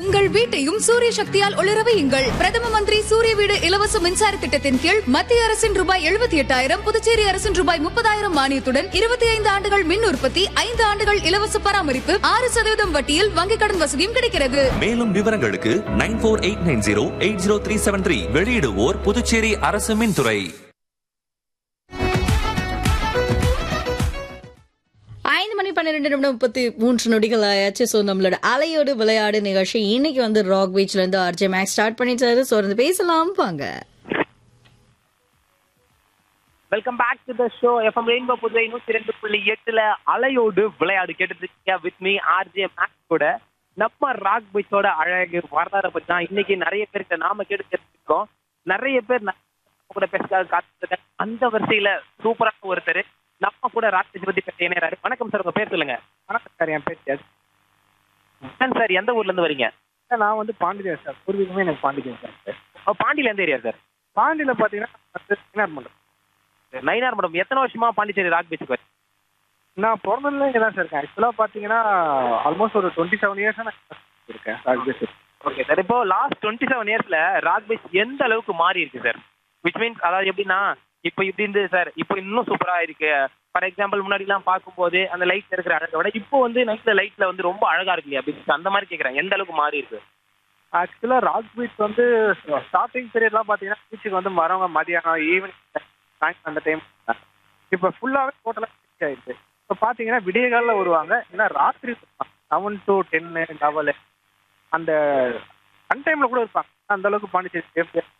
உங்கள் வீட்டையும் சூரிய சக்தியால் ஒளிர வையுங்கள் பிரதம மந்திரி சூரிய வீடு இலவச மின்சார திட்டத்தின் கீழ் மத்திய அரசின் ரூபாய் எழுபத்தி எட்டாயிரம் புதுச்சேரி அரசின் ரூபாய் முப்பதாயிரம் மானியத்துடன் இருபத்தி ஐந்து ஆண்டுகள் மின் உற்பத்தி ஐந்து ஆண்டுகள் இலவச பராமரிப்பு ஆறு சதவீதம் வட்டியில் வங்கிக் கடன் வசதியும் கிடைக்கிறது மேலும் விவரங்களுக்கு nine four eight nine zero eight zero three seven three வெளியிடுவோர் புதுச்சேரி அரசு மின்துறை ஐந்து மணி பன்னிரெண்டு நிமிடம் முப்பத்தி மூன்று நொடிகள் ஆயாச்சு ஸோ நம்மளோட அலையோடு விளையாடு நிகழ்ச்சி இன்னைக்கு வந்து ராக் பீச்ல இருந்து ஆர்ஜே மேக்ஸ் ஸ்டார்ட் பண்ணிட்டாரு ஸோ வந்து பேசலாம் வாங்க welcome back to the show FM rainbow Puduvai நூத்தி ரெண்டு புள்ளி எட்டுல அலையோடு விளையாடு கேட்டுட்டு இருக்கீங்க வித் மீ ஆர்ஜே மேக்ஸ் கூட நம்ம ராக் பீச்சோட அழகு வரலாறு பத்தி தான் இன்னைக்கு நிறைய பேர்கிட்ட நாம கேட்டு தெரிஞ்சுக்கோம் நிறைய பேர் நம்ம கூட பேசுறதுக்காக காத்துருக்காங்க அந்த வரிசையில சூப்பரான ஒருத்தர் நம்ம கூட ராக் பீச் பத்தி பேச இணையறாரு வணக்கம் சார் உங்க பேர் சொல்லுங்க வணக்கம் சார் என் பேர் ஜஸ் சார் எந்த ஊர்ல இருந்து வரீங்க சார் நான் வந்து பாண்டியன் சார் பூர்வீகமே எனக்கு பாண்டியன் சார் அஹ் பாண்டியில எந்த ஏரியா சார் பாண்டியில் பார்த்தீங்கன்னா வந்து சின்னார் மண்டலம் நயினார் மேடம் எத்தனை வருஷமா பாண்டிச்சேரி ராக் பீச்சுக்கு வரீங்க நான் பிறந்ததுல இங்கே தான் சார் இருக்கேன் ஆக்சுவலாக பார்த்தீங்கன்னா ஆல்மோஸ்ட் ஒரு டுவெண்ட்டி செவன் இயர்ஸாக நான் இருக்கேன் ராஜ்பீஸ் ஓகே சார் இப்போ லாஸ்ட் டுவெண்ட்டி செவன் இயர்ஸ்ல ராக் பீச் எந்த அளவுக்கு மாறி இருக்கு சார் விச் மீன்ஸ் அதாவது எப்படின்னா இப்போ இப்படி இருந்தது சார் இப்போ இன்னும் சூப்பரா இருக்கு ஃபார் எக்ஸாம்பிள் முன்னாடி எல்லாம் பார்க்கும்போது அந்த லைட்ல இருக்கிற அழகை விட இப்போ வந்து நைட்ல லைட்ல வந்து ரொம்ப அழகா இருக்கு இல்லையா பீச் அந்த மாதிரி கேக்குறேன் எந்த அளவுக்கு மாறி இருக்கு ஆக்சுவலாக ராக் பீச் வந்து ஸ்டார்டிங் பீரியட்லாம் பார்த்தீங்கன்னா பீச்சுக்கு வந்து வரவங்க மதியானம் ஈவினிங் சாயங்காலம் அந்த டைம் இப்போ ஃபுல்லாகவே டோட்டலாக பீச் ஆயிடுச்சு இப்போ பார்த்தீங்கன்னா விடிய காலில் வருவாங்க இல்லை ராத்திரி செவன் டு டென்னு லெவலு அந்த அன் டைமில் கூட இருப்பாங்க அந்த அளவுக்கு பாண்டிச்சேரி சேஃப்டியாக